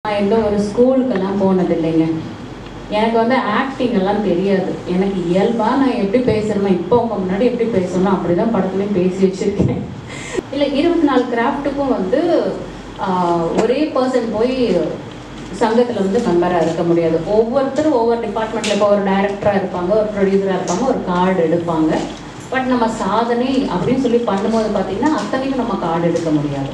நான் எந்த ஒரு ஸ்கூலுக்கெல்லாம் போனது இல்லைங்க எனக்கு வந்து ஆக்டிங் எல்லாம் தெரியாது எனக்கு இயல்பாக நான் எப்படி பேசுகிறேன் இப்போ உங்க முன்னாடி எப்படி பேசணும் அப்படி தான் படத்துலையும் பேசி வச்சுருக்கேன் இல்லை இருபத்தி நாலு கிராஃப்ட்டுக்கும் வந்து ஆஹ், ஒரே பர்சன் போய் சங்கத்தில் வந்து மெம்பராக இருக்க முடியாது ஒவ்வொருத்தரும் ஒவ்வொரு டிபார்ட்மெண்ட்டில் இப்போ ஒரு டைரக்டராக இருப்பாங்க ஒரு ப்ரொடியூசராக இருப்பாங்க ஒரு கார்டு எடுப்பாங்க பட் நம்ம சாதனை அப்படின்னு சொல்லி பண்ணும்போது பார்த்தீங்கன்னா அத்தனையும் நம்ம கார்டு எடுக்க முடியாது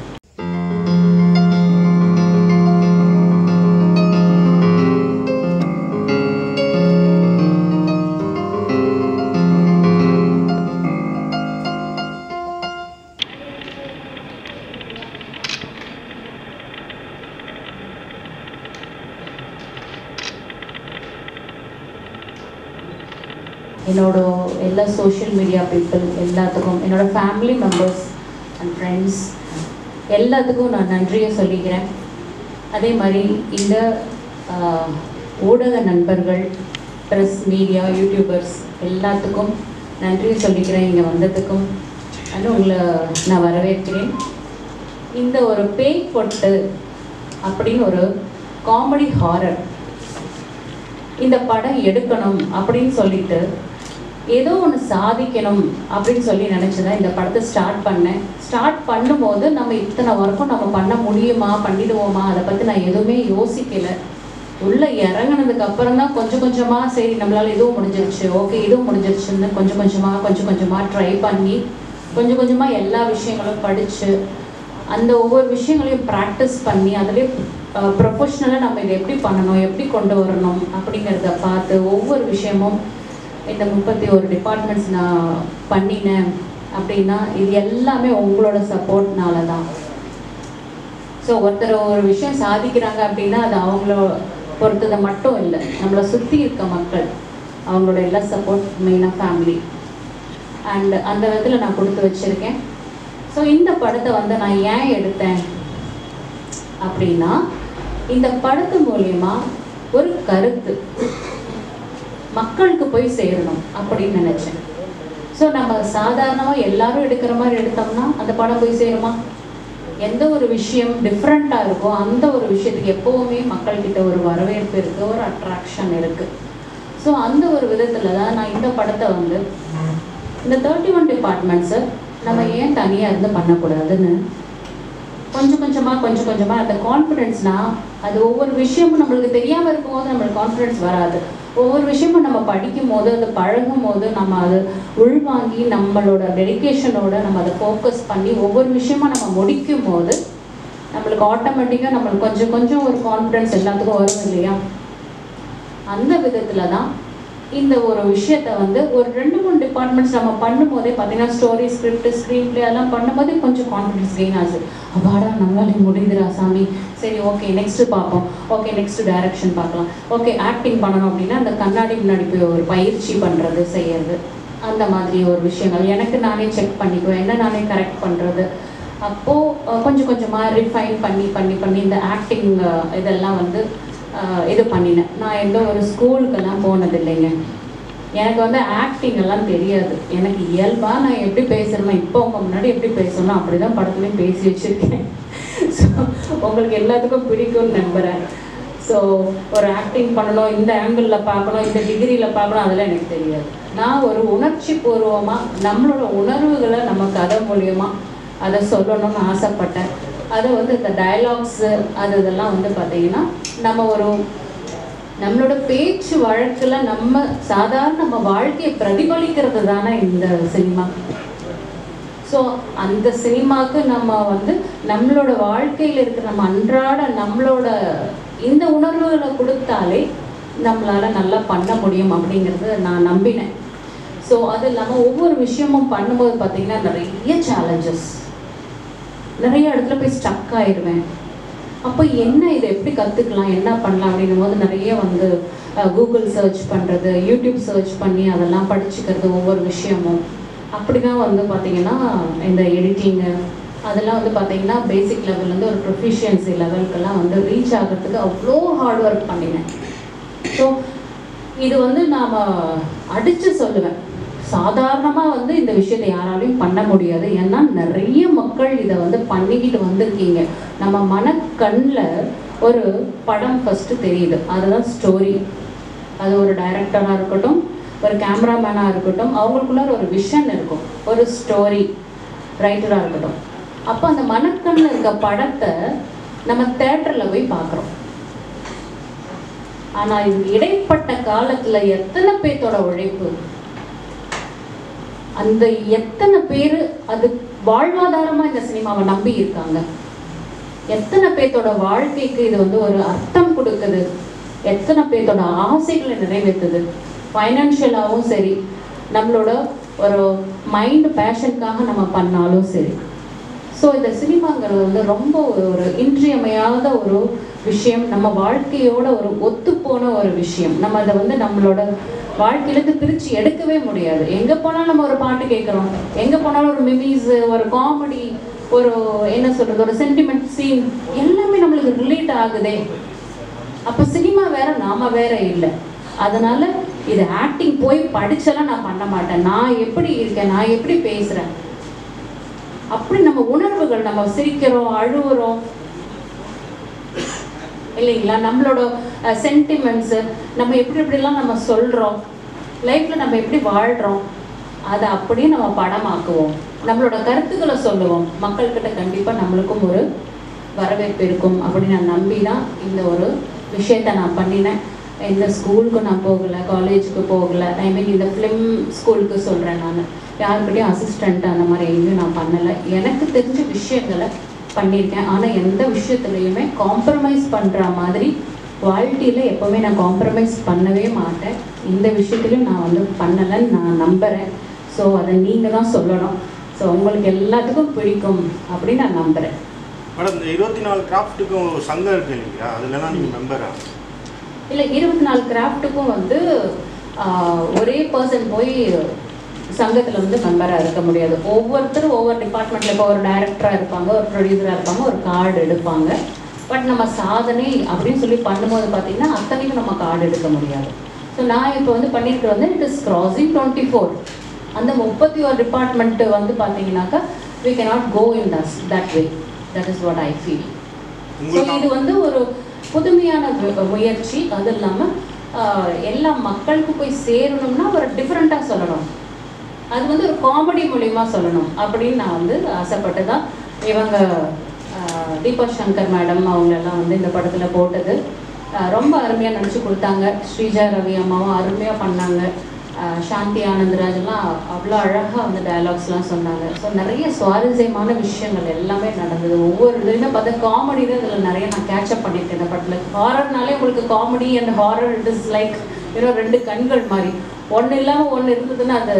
என்னோட எல்லா சோஷியல் மீடியா பீப்புள் எல்லாத்துக்கும் என்னோட ஃபேமிலி மெம்பர்ஸ் அண்ட் ஃப்ரெண்ட்ஸ் எல்லாத்துக்கும் நான் நன்றியை சொல்லிக்கிறேன் அதே மாதிரி இந்த ஆஹ், ஊடக நண்பர்கள் ப்ரெஸ் மீடியா யூடியூபர்ஸ் எல்லாத்துக்கும் நன்றியை சொல்லிக்கிறேன் இங்கே வந்ததுக்கும் அது உங்களை நான் வரவேற்கிறேன் இந்த ஒரு பேய் பொட்டு அப்படின்னு ஒரு காமெடி ஹாரர் இந்த படம் எடுக்கணும் அப்படின்னு சொல்லிட்டு ஏதோ ஒன்று சாதிக்கணும் அப்படின்னு சொல்லி நினச்சிதான் இந்த படத்தை ஸ்டார்ட் பண்ணேன் ஸ்டார்ட் பண்ணும்போது நம்ம இத்தனை வரைக்கும் நம்ம பண்ண முடியுமா பண்ணிடுவோமா அதை பற்றி நான் எதுவுமே யோசிக்கலை உள்ளே இறங்குனதுக்கு அப்புறம் தான் கொஞ்சம் கொஞ்சமாக சரி நம்மளால் இதுவும் முடிஞ்சிருச்சு ஓகே இதுவும் முடிஞ்சிருச்சுன்னு கொஞ்சம் கொஞ்சமாக கொஞ்சம் கொஞ்சமாக ட்ரை பண்ணி கொஞ்சம் கொஞ்சமாக எல்லா விஷயங்களும் படித்து அந்த ஒவ்வொரு விஷயங்களையும் ப்ராக்டிஸ் பண்ணி அதுலேயே ப்ரொஃபஷ்னலாக நம்ம இதை எப்படி பண்ணணும் எப்படி கொண்டு வரணும் அப்படிங்கிறத பார்த்து ஒவ்வொரு விஷயமும் இந்த முப்பத்தி ஒரு டிபார்ட்மெண்ட்ஸ் நான் பண்ணினேன் அப்படின்னா இது எல்லாமே உங்களோட சப்போர்ட்னால தான் ஸோ ஒருத்தர் ஒரு விஷயம் சாதிக்கிறாங்க அப்படின்னா அது அவங்கள பொறுத்ததை மட்டும் இல்லை நம்மளை சுற்றி இருக்க மக்கள் அவங்களோட எல்லா சப்போர்ட் மெயினாக ஃபேமிலி அண்ட் அந்த விதத்தில் நான் கொடுத்து வச்சுருக்கேன் ஸோ இந்த படத்தை வந்து நான் ஏன் எடுத்தேன் அப்படின்னா இந்த படத்து மூலயமா ஒரு கருத்து மக்களுக்கு போய் சேரணும் அப்படின்னு நினச்சேன் ஸோ நம்ம சாதாரணமாக எல்லாரும் எடுக்கிற மாதிரி எடுத்தோம்னா அந்த படம் போய் சேருமா எந்த ஒரு விஷயம் டிஃப்ரெண்ட்டாக இருக்கோ அந்த ஒரு விஷயத்துக்கு எப்போவுமே மக்கள்கிட்ட ஒரு வரவேற்பு இருக்குது ஒரு அட்ராக்ஷன் இருக்குது ஸோ அந்த ஒரு விதத்தில் தான் நான் இந்த படத்தை வந்து இந்த தேர்ட்டி ஒன் டிபார்ட்மெண்ட்ஸை நம்ம ஏன் தனியாக இருந்து பண்ணக்கூடாதுன்னு கொஞ்சம் கொஞ்சமாக கொஞ்சம் கொஞ்சமாக அந்த கான்ஃபிடென்ஸ்னால் அது ஒவ்வொரு விஷயமும் நம்மளுக்கு தெரியாமல் இருக்கும்போது நம்மளுக்கு கான்ஃபிடென்ஸ் வராது ஒவ்வொரு விஷயமும் நம்ம படிக்கும் போது அது பழகும் போது நம்ம அது உள்வாங்கி நம்மளோட டெடிகேஷனோட நம்ம அதை ஃபோக்கஸ் பண்ணி ஒவ்வொரு விஷயமா நம்ம முடிக்கும் போது நம்மளுக்கு ஆட்டோமேட்டிக்காக நம்மளுக்கு கொஞ்சம் கொஞ்சம் ஒரு கான்ஃபிடென்ஸ் எல்லாத்துக்கும் வரும் இல்லையா அந்த விதத்தில் தான் இந்த ஒரு விஷயத்த வந்து ஒரு ரெண்டு மூணு டிபார்ட்மெண்ட்ஸ் நம்ம பண்ணும்போதே பார்த்தீங்கன்னா ஸ்டோரி ஸ்கிரிப்ட் ஸ்க்ரீன் பிளே எல்லாம் பண்ணும்போதே கொஞ்சம் கான்ஃபிடன்ஸ் கெயின் ஆகுது அப்பாடா நம்மளால முடியுதுடா சாமி சரி ஓகே நெக்ஸ்ட் பார்ப்போம் ஓகே நெக்ஸ்ட் டைரக்ஷன் பார்க்கலாம் ஓகே ஆக்டிங் பண்ணணும் அப்படின்னா அந்த கண்ணாடி முன்னாடி போய் ஒரு பயிற்சி பண்ணுறது செய்யறது அந்த மாதிரி ஒரு விஷயங்கள் எனக்கு நானே செக் பண்ணிக்குவேன் என்ன நானே கரெக்ட் பண்ணுறது அப்போது கொஞ்சம் கொஞ்சமாக ரிஃபைன் பண்ணி பண்ணி பண்ணி இந்த ஆக்டிங் இதெல்லாம் வந்து அஹ், இது பண்ணினேன் நான் எந்த ஒரு ஸ்கூலுக்கெல்லாம் போனது இல்லைங்க எனக்கு வந்து ஆக்டிங் எல்லாம் தெரியாது எனக்கு இயல்பாக நான் எப்படி பேசுகிறேன் இப்போ உங்க முன்னாடி எப்படி பேசணும் அப்படி தான் படத்துலையும் பேசி வச்சுருக்கேன் ஸோ உங்களுக்கு எல்லாத்துக்கும் பிடிக்கும்னு நம்புகிறேன் ஸோ ஒரு ஆக்டிங் பண்ணணும் இந்த ஆங்கிளில் பார்க்கணும் இந்த டிகிரியில் பார்க்கணும் அதெல்லாம் எனக்கு தெரியாது நான் ஒரு உணர்ச்சி பூர்வமாக நம்மளோட உணர்வுகளை நம்ம கதை மூலியமா அதை சொல்லணும்னு ஆசைப்பட்டேன் அதை வந்து இந்த டயலாக்ஸு அது இதெல்லாம் வந்து பார்த்தீங்கன்னா நம்ம ஒரு நம்மளோட பேச்சு வழக்கில் நம்ம சாதாரண நம்ம வாழ்க்கையை பிரதிபலிக்கிறது தானே இந்த சினிமா ஸோ அந்த சினிமாவுக்கு நம்ம வந்து நம்மளோட வாழ்க்கையில் இருக்கிற நம்ம அன்றாட நம்மளோட இந்த உணர்வுகளை கொடுத்தாலே நம்மளால் நல்லா பண்ண முடியும் அப்படிங்கிறத நான் நம்பினேன் ஸோ அது இல்லாமல் ஒவ்வொரு விஷயமும் பண்ணும்போது பார்த்தீங்கன்னா நிறைய சேலஞ்சஸ் நிறைய இடத்துல போய் ஸ்டக் ஆயிடுவேன் அப்போ என்ன இதை எப்படி கற்றுக்கலாம் என்ன பண்ணலாம் அப்படின்னும் போது நிறைய வந்து கூகுள் சர்ச் பண்ணுறது யூடியூப் சர்ச் பண்ணி அதெல்லாம் படிச்சுக்கிறது ஒவ்வொரு விஷயமும் அப்படி தான் வந்து பார்த்தீங்கன்னா இந்த எடிட்டிங்கு அதெல்லாம் வந்து பார்த்தீங்கன்னா பேசிக் லெவல்லேருந்து ஒரு ப்ரொஃபிஷியன்சி லெவலுக்கெல்லாம் வந்து ரீச் ஆகிறதுக்கு அவ்வளோ ஹார்ட் ஒர்க் பண்ணினேன் ஸோ இது வந்து நாம் அடித்து சொல்லுவேன் சாதாரணமாக வந்து இந்த விஷயத்தை யாராலையும் பண்ண முடியாது ஏன்னா நிறைய மக்கள் இதை வந்து பண்ணிக்கிட்டு வந்திருக்கீங்க நம்ம மனக்கண்ணில் ஒரு படம் ஃபஸ்ட்டு தெரியுது அதுதான் ஸ்டோரி அது ஒரு டைரக்டராக இருக்கட்டும் ஒரு கேமராமேனாக இருக்கட்டும் அவங்களுக்குள்ளார ஒரு விஷன் இருக்கும் ஒரு ஸ்டோரி ரைட்டராக இருக்கட்டும் அப்போ அந்த மனக்கண்ணில் இருக்க படத்தை நம்ம தேட்டரில் போய் பார்க்குறோம் ஆனால் இது இடைப்பட்ட காலத்தில் எத்தனை பேர்த்தோட உழைப்பு அந்த எத்தனை பேர் அது வாழ்வாதாரமாக இந்த சினிமாவை நம்பி இருக்காங்க எத்தனை பேர்த்தோட வாழ்க்கைக்கு இது வந்து ஒரு அர்த்தம் கொடுக்குது எத்தனை பேர்த்தோட ஆசைகளை நிறைவேற்றுது ஃபைனான்ஷியலாகவும் சரி நம்மளோட ஒரு மைண்ட் பேஷனுக்காக நம்ம பண்ணாலும் சரி ஸோ இந்த சினிமாங்கிறது வந்து ரொம்ப ஒரு இன்றியமையாத ஒரு விஷயம் நம்ம வாழ்க்கையோட ஒரு ஒத்துப்போன ஒரு விஷயம் நம்ம அதை வந்து நம்மளோட வாழ்க்கையிலேருந்து பிரித்து எடுக்கவே முடியாது எங்கே போனாலும் நம்ம ஒரு பாட்டு கேட்குறோம் எங்கே போனாலும் ஒரு மிமிஸ் ஒரு காமெடி ஒரு என்ன சொல்கிறது ஒரு சென்டிமெண்ட் சீன் எல்லாமே நம்மளுக்கு ரிலேட் ஆகுதே அப்போ சினிமா வேற நாம வேற இல்லை அதனால இது ஆக்டிங் போய் படிச்செல்லாம் நான் பண்ண மாட்டேன் நான் எப்படி இருக்கேன் நான் எப்படி பேசுறேன் அப்படி நம்ம உணர்வுகள் நம்ம சிரிக்கிறோம் அழுவுறோம் இல்லைங்களா நம்மளோட சென்டிமெண்ட்ஸு நம்ம எப்படி எப்படிலாம் நம்ம சொல்கிறோம் லைஃப்பில் நம்ம எப்படி வாழ்கிறோம் அதை அப்படியே நம்ம படமாக்குவோம் நம்மளோட கருத்துக்களை சொல்லுவோம் மக்கள்கிட்ட கண்டிப்பாக நம்மளுக்கும் ஒரு வரவேற்பு இருக்கும் அப்படின்னு நான் நம்பி தான் இந்த ஒரு விஷயத்தை நான் பண்ணினேன் எந்த ஸ்கூலுக்கு நான் போகலை காலேஜுக்கு போகலை ஐ மீன் இந்த ஃபிலிம் ஸ்கூலுக்கு சொல்கிறேன் நான் யாருக்கிட்டையும் அசிஸ்டண்ட் அந்த மாதிரி எங்கேயும் நான் பண்ணலை எனக்கு தெரிஞ்ச விஷயங்களை பண்ணியிருக்கேன் ஆனால் எந்த விஷயத்துலையுமே காம்ப்ரமைஸ் பண்ணுற மாதிரி குவாலிட்டியில் எப்போவுமே நான் காம்ப்ரமைஸ் பண்ணவே மாட்டேன் இந்த விஷயத்துலையும் நான் வந்து பண்ணலைன்னு நான் நம்புகிறேன் ஸோ அதை நீங்கள் தான் சொல்லணும் ஸோ உங்களுக்கு எல்லாத்துக்கும் பிடிக்கும் அப்படின்னு நான் நம்புகிறேன் மேடம் இந்த இருபத்தி நாலு கிராஃப்ட்டுக்கும் ஒரு சங்கம் இருக்கு இல்லையா அதுலலாம் நீங்கள் மெம்பரா இல்லை இருபத்தி நாலு கிராஃப்ட்டுக்கும் வந்து ஆஹ், ஒரே பர்சன் போய் சங்கத்தில் வந்து மெம்பராக இருக்க முடியாது ஒவ்வொருத்தரும் ஒவ்வொரு டிபார்ட்மெண்ட்டில் இப்போ ஒரு டைரக்டராக இருப்பாங்க ஒரு ப்ரொடியூசராக இருப்பாங்க ஒரு கார்டு எடுப்பாங்க பட் நம்ம சாதனை அப்படின்னு சொல்லி பண்ணும்போது பார்த்தீங்கன்னா அத்தனைக்கும் நம்ம கார்டு எடுக்க முடியாது ஸோ நான் இப்போ வந்து பண்ணியிருக்கிறது வந்து it is crossing twenty four அந்த முப்பத்தி ஒரு டிபார்ட்மெண்ட்டு வந்து பார்த்தீங்கன்னாக்கா we cannot go in that that way that is what i feel so உங்களுக்கு இது வந்து ஒரு புதுமையான வு- முயற்சி அது இல்லாமல் எல்லா மக்களுக்கும் போய் சேரணும்னா ஒரு டிஃப்ரெண்ட்டாக சொல்லணும் அது வந்து ஒரு காமெடி மூலியமா சொல்லணும் அப்படின்னு நான் வந்து ஆசைப்பட்டு தான் இவங்க ஆஹ், தீபா சங்கர் மேடம் அவங்களெல்லாம் வந்து இந்த படத்தில் போட்டது ஆஹ், ரொம்ப அருமையாக நடிச்சு கொடுத்தாங்க ஸ்ரீஜா ரவி அம்மாவும் அருமையாக பண்ணாங்க ஆஹ், சாந்தி ஆனந்தராஜ் எல்லாம் அவ்வளோ அழகாக வந்து டயலாக்ஸ்லாம் சொன்னாங்க ஸோ நிறைய சுவாரஸ்யமான விஷயங்கள் எல்லாமே நடந்தது ஒவ்வொரு இதுலையுமே பார்த்தா காமெடி தான் இதில் நிறைய நான் கேட்சப் பண்ணியிருக்கேன் இந்த படத்தில் ஹாரர்னாலே உங்களுக்கு comedy and horror it is like you know ரெண்டு கண்கள் மாதிரி ஒன்று இல்லாமல் ஒன்று இருந்ததுன்னா அது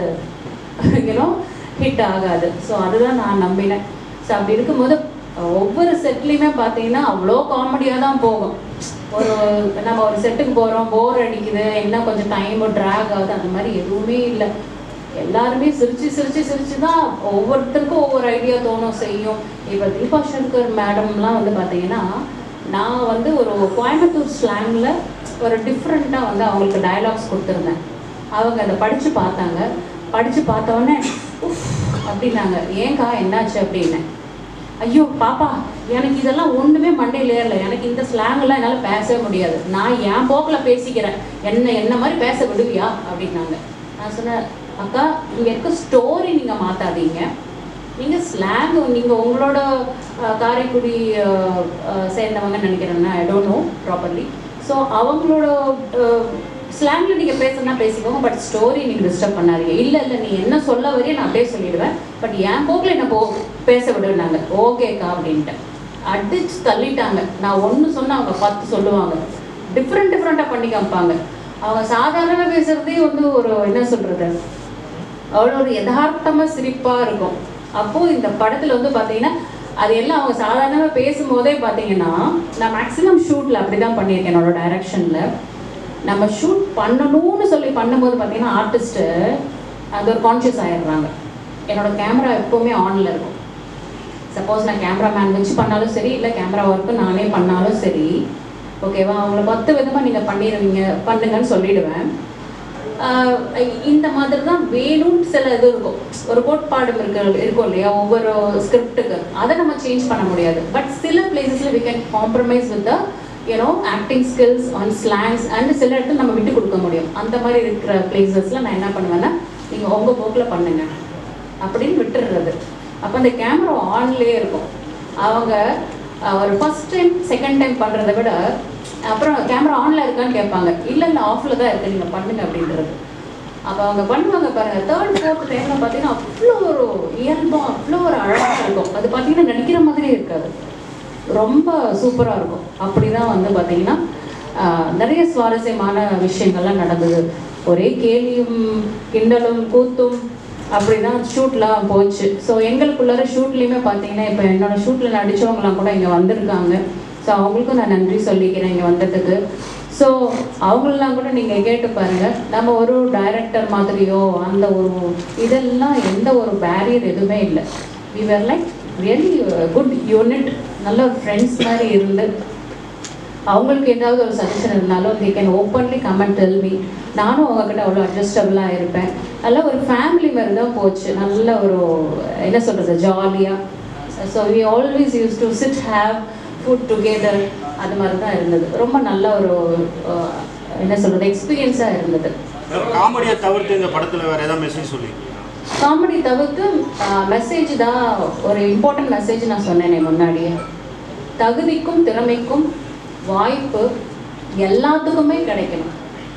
யூனோ ஹிட் ஆகாது ஸோ அதுதான் நான் நம்பினேன் ஸோ அப்படி இருக்கும்போது அஹ், ஒவ்வொரு செட்லேயுமே பார்த்தீங்கன்னா அவ்வளோ காமெடியாக தான் போகும் ஒரு நம்ம ஒரு செட்டுக்கு போகிறோம் போர் அடிக்குது என்ன கொஞ்சம் டைம் ட்ராக் ஆகுது அந்த மாதிரி எதுவுமே இல்லை எல்லாருமே சிரிச்சு சிரிச்சு சிரிச்சு தான் ஒவ்வொருத்தருக்கும் ஒவ்வொரு ஐடியா தோணும் செய்யும் இப்போ தீபா சங்கர் மேடம்லாம் வந்து பார்த்தீங்கன்னா நான் வந்து ஒரு கோயம்புத்தூர் ஸ்லாங்கில் ஒரு டிஃப்ரெண்ட்டாக வந்து அவங்களுக்கு டயலாக்ஸ் கொடுத்துருந்தேன் அவங்க அதை படித்து பார்த்தாங்க படித்து பார்த்தோன்னே உஃப் அப்படின்னாங்க ஏங்கா என்னாச்சு அப்படின்னேன் ஐயோ பாப்பா எனக்கு இதெல்லாம் ஒன்றுமே மண்டையில் ஏறல எனக்கு இந்த ஸ்லாங்கெல்லாம் என்னால் பேசவே முடியாது நான் என் போக்கில் பேசிக்கிறேன் என்ன என்ன மாதிரி பேச விடுவியா அப்படின்னாங்க நான் சொன்னேன் அக்கா இங்கே இருக்க ஸ்டோரி நீங்கள் மாற்றாதீங்க நீங்கள் ஸ்லாங் நீங்கள் உங்களோட அஹ், காரைக்குடி அஹ், அஹ், சேர்ந்தவங்க நினைக்கிறேன்னா I don't know properly so அவங்களோட ஸ்லாங்கில் நீங்கள் பேசுனா பேசிக்கோங்க பட் ஸ்டோரி நீங்கள் டிஸ்டர்ப் பண்ணாதீங்க இல்லை இல்லை நீ என்ன சொல்ல வரையே நான் அப்படியே சொல்லிடுவேன் பட் என் போக்கில் என்ன போ பேச விடுனாங்க ஓகேக்கா அப்படின்ட்டு அடிச்சு தள்ளிட்டாங்க நான் ஒன்று சொன்னா அவங்க பத்து சொல்லுவாங்க டிஃப்ரெண்ட் டிஃப்ரெண்ட்டாக பண்ணி காமிப்பாங்க அவங்க சாதாரணமாக பேசுகிறதே வந்து ஒரு என்ன சொல்கிறது அவ்வளோ ஒரு யதார்த்தமாக சிரிப்பாக இருக்கும் அப்போது இந்த படத்தில் வந்து பார்த்தீங்கன்னா அது எல்லாம் அவங்க சாதாரணமாக பேசும்போதே பார்த்தீங்கன்னா நான் மேக்ஸிமம் ஷூட்டில் அப்படி தான் பண்ணியிருக்கேன் என்னோட டைரக்ஷனில் நம்ம ஷூட் பண்ணணும்னு சொல்லி பண்ணும்போது பார்த்தீங்கன்னா ஆர்டிஸ்ட்டு அது ஒரு கான்ஷியஸ் ஆயிடுறாங்க என்னோட கேமரா எப்போவுமே ஆனில் இருக்கும் சப்போஸ் நான் கேமராமேன் வச்சு பண்ணாலும் சரி இல்லை கேமரா ஒர்க்கு நானே பண்ணாலும் சரி ஓகேவா அவங்கள பத்து விதமாக நீங்கள் பண்ணிடுவீங்க பண்ணுங்கன்னு சொல்லிடுவேன் ஆஹ் இந்த மாதிரி தான் வேணும்னு சில இது இருக்கும் ஒரு கோட்பாடு இருக்கு இருக்கும் இல்லையா ஒவ்வொரு ஸ்கிரிப்டுக்கு அதை நம்ம சேஞ்ச் பண்ண முடியாது பட் சில பிளேசஸில் we can compromise with the you know acting skills on slangs and சில இடத்துல நம்ம விட்டு கொடுக்க முடியும் அந்த மாதிரி இருக்கிற பிளேசஸில் நான் என்ன பண்ணுவேன்னா நீங்கள் உங்கள் போக்கில் பண்ணுங்க அப்படின்னு விட்டுடுறது அப்போ அந்த கேமரா ஆன்லேயே இருக்கும் அவங்க அஹ், ஒரு ஃபர்ஸ்ட் டைம் செகண்ட் டைம் பண்ணுறதை விட அப்புறம் கேமரா ஆனில் இருக்கான்னு கேட்பாங்க இல்லை இல்லை ஆஃபில் தான் இருக்குது நீங்கள் பண்ணுங்க அப்படின்றது அப்போ அவங்க பண்ணுவாங்க பாருங்க தேர்ட் ஃபோர்த் டைமில் பார்த்தீங்கன்னா அவ்வளோ ஒரு இயல்பாக அவ்வளோ ஒரு அழகாக இருக்கும் அது பார்த்தீங்கன்னா நடிக்கிற மாதிரியே இருக்காது ரொம்ப சூப்பராக இருக்கும் அப்படி தான் வந்து பார்த்தீங்கன்னா ஆஹ், நிறைய சுவாரஸ்யமான விஷயங்கள்லாம் நடந்தது ஒரே கேலியும் கிண்டலும் கூத்தும் அப்படி தான் ஷூட்லாம் போச்சு ஸோ எங்களுக்குள்ளார ஷூட்லேயுமே பார்த்தீங்கன்னா இப்போ என்னோட ஷூட்டில் நடித்தவங்களாம் கூட இங்கே வந்திருக்காங்க ஸோ அவங்களுக்கும் நான் நன்றி சொல்லிக்கிறேன் இங்கே வந்ததுக்கு ஸோ அவங்களெலாம் கூட நீங்கள் கேட்டு பாருங்கள் நம்ம ஒரு டைரக்டர் மாதிரியோ அந்த ஒரு இதெல்லாம் எந்த ஒரு பேரியர் எதுவுமே இல்லை we were like really good unit நல்ல ஒரு ஃப்ரெண்ட்ஸ் மாதிரி இருந்து அவங்களுக்கு ஏதாவது ஒரு சஜஷன் இருந்தாலும் they can openly comment tell me நானும் அவங்கக்கிட்ட அவ்வளோ அட்ஜஸ்டபுளாக இருப்பேன் நல்ல ஒரு ஃபேமிலி மாதிரி தான் போச்சு நல்ல ஒரு என்ன சொல்கிறது ஜாலியாக so we always use to sit have food together அது மாதிரி தான் இருந்தது ரொம்ப நல்ல ஒரு அஹ், என்ன சொல்கிறது எக்ஸ்பீரியன்ஸாக இருந்தது காமெடியை தவிர்த்து இந்த படத்தில் வேற ஏதாவது மெசேஜ் சொல்லியிருக்கீங்க காமெடி தவிர்த்து மெசேஜ் தான் ஒரு இம்பார்ட்டன்ட் மெசேஜ் நான் சொன்னேனே முன்னாடியே தகுதிக்கும் திறமைக்கும் வாய்ப்பு எல்லாத்துக்குமே கிடைக்கணும்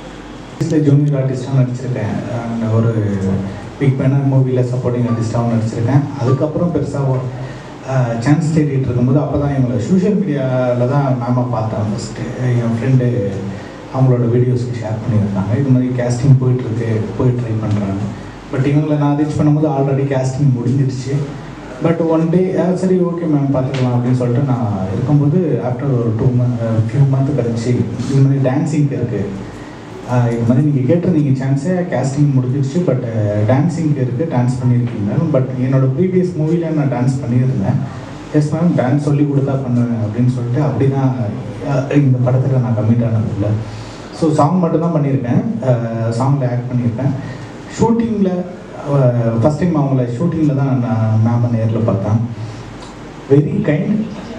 ஜூனியர் ஆர்டிஸ்டாக நடிச்சிருக்கேன் And ஒரு பிக் பேனர் மூவியில் சப்போர்ட்டிங் ஆர்டிஸ்டாகவும் நடிச்சிருக்கேன் அதுக்கப்புறம் பெருசாக சான்ஸ் தேடிட்டு இருக்கும்போது அப்போ தான் இவங்களை சோஷியல் மீடியாவில் தான் மேமை பார்த்தேன் ஃபஸ்ட்டு என் ஃப்ரெண்டு அவங்களோட வீடியோஸ்க்கு ஷேர் பண்ணியிருந்தாங்க இது மாதிரி கேஸ்டிங் போயிட்டுருக்கு போய் ட்ரை பண்ணுறாங்க பட் இவங்களை நான் ரீச் பண்ணும்போது ஆல்ரெடி கேஸ்டிங் முடிஞ்சிருச்சு பட் ஒன் டே சரி ஓகே மேம் பார்த்துக்கலாம் அப்படின்னு சொல்லிட்டு நான் இருக்கும்போது ஆஃப்டர் ஒரு டூ மந்த் ஃபியூ மந்த் கழிச்சு இது மாதிரி டான்ஸிங்க்கு இருக்குது ஆஹ் இது மாதிரி நீங்கள் கேட்டிருந்தீங்க சான்ஸே கேஸ்டிங் முடிஞ்சிருச்சு பட் டான்ஸிங்க்கு இருக்குது டான்ஸ் பண்ணியிருக்கீங்க பட் என்னோட ப்ரீவியஸ் மூவியில் நான் டான்ஸ் பண்ணியிருந்தேன் எஸ் மேம் டான்ஸ் சொல்லி கொடுத்தா பண்ணுவேன் அப்படின்னு சொல்லிட்டு அப்படி தான் இந்த படத்தில் நான் கம்மிட் ஆனதில்லை ஸோ சாங் மட்டும்தான் பண்ணியிருக்கேன் சாங்கில் ஆக்ட் பண்ணியிருக்கேன் ஷூட்டிங்கில் ஃபஸ்ட் டைம் அவங்கள ஷூட்டிங்கில் தான் நான் மேமை நேரில் பார்த்தேன் வெரி கைண்ட்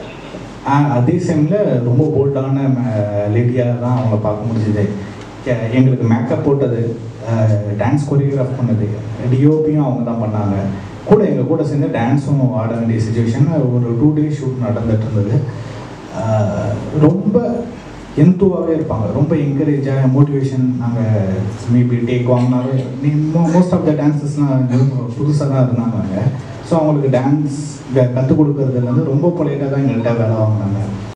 அதே டைமில் ரொம்ப போல்டான லேடியாக தான் அவங்கள பார்க்க முடிஞ்சது எ- எங்களுக்கு மேக்கப் போட்டது டான்ஸ் கொரியோகிராஃப் பண்ணது டிஓபியும் அவங்க தான் பண்ணாங்க கூட எங்கள் கூட சேர்ந்து டான்ஸும் ஆட வேண்டிய சுச்சுவேஷன் ஒரு டூ டேஸ் ஷூட் நடந்துட்டு இருந்தது அஹ், ரொம்ப எந்துவாகவே இருப்பாங்க ரொம்ப என்கரேஜாக மோட்டிவேஷன் நாங்கள் மேபி டேக் வாங்கினாலும் நீ மோஸ்ட் ஆஃப் த டான்ஸஸ்லாம் புதுசாக தான் இருந்தாங்க ஸோ அவங்களுக்கு டான்ஸ் கற்றுக் கொடுக்கறதுலேருந்து ரொம்ப பொலைட்டாக தான் எங்கள்கிட்ட வேலை வாங்கினாங்க